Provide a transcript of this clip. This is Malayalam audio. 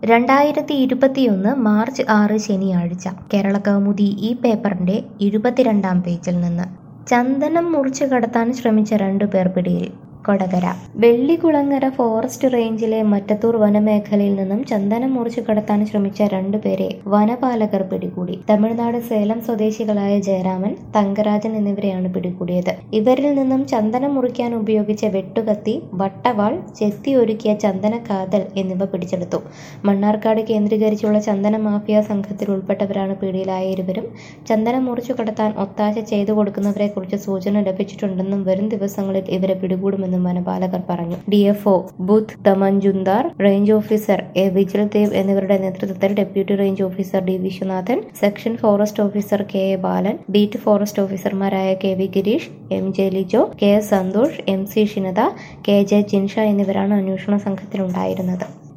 രണ്ടായിരത്തി ഇരുപത്തിയൊന്ന് മാർച്ച് ആറ് ശനിയാഴ്ച കേരള കൗമുദി ഈ പേപ്പറിന്റെ ഇരുപത്തിരണ്ടാം പേജിൽ നിന്ന് ചന്ദനം മുറിച്ചു കടത്താൻ ശ്രമിച്ച രണ്ടുപേർ പിടിയിൽ കൊടകര വെള്ളികുളങ്ങര ഫോറസ്റ്റ് റേഞ്ചിലെ മറ്റത്തൂർ വനമേഖലയിൽ നിന്നും ചന്ദനം മുറിച്ചു കടത്താൻ ശ്രമിച്ച രണ്ടുപേരെ വനപാലകർ പിടികൂടി തമിഴ്നാട് സേലം സ്വദേശികളായ ജയരാമൻ തങ്കരാജൻ എന്നിവരെയാണ് പിടികൂടിയത് ഇവരിൽ നിന്നും ചന്ദനം മുറിക്കാൻ ഉപയോഗിച്ച വെട്ടുകത്തി വട്ടവാൾ ചെത്തി ഒരുക്കിയ ചന്ദന കാതൽ എന്നിവ പിടിച്ചെടുത്തു മണ്ണാർക്കാട് കേന്ദ്രീകരിച്ചുള്ള ചന്ദന മാഫിയ സംഘത്തിൽ ഉൾപ്പെട്ടവരാണ് പിടിയിലായ ഇരുവരും ചന്ദനം മുറിച്ചു കടത്താൻ ഒത്താശ ചെയ്തു കൊടുക്കുന്നവരെ കുറിച്ച് സൂചന ലഭിച്ചിട്ടുണ്ടെന്നും വരും ദിവസങ്ങളിൽ ഇവരെ പിടികൂടുമെന്നും വനപാലകർ പറഞ്ഞു ഡിഎഫ്ഒ ബുദ്ധ് തമഞ്ജുന്ദാർ range officer A Vigil Dev എന്നിവരുടെ നേതൃത്വത്തിൽ deputy range officer D Viswanathan section forest officer K A Balan beat forest ഓഫീസർമാരായ K V Gireesh M J Lijo K S Santhosh M C Shinatha K J Jinsha എന്നിവരാണ് അന്വേഷണ സംഘത്തിലുണ്ടായിരുന്നത്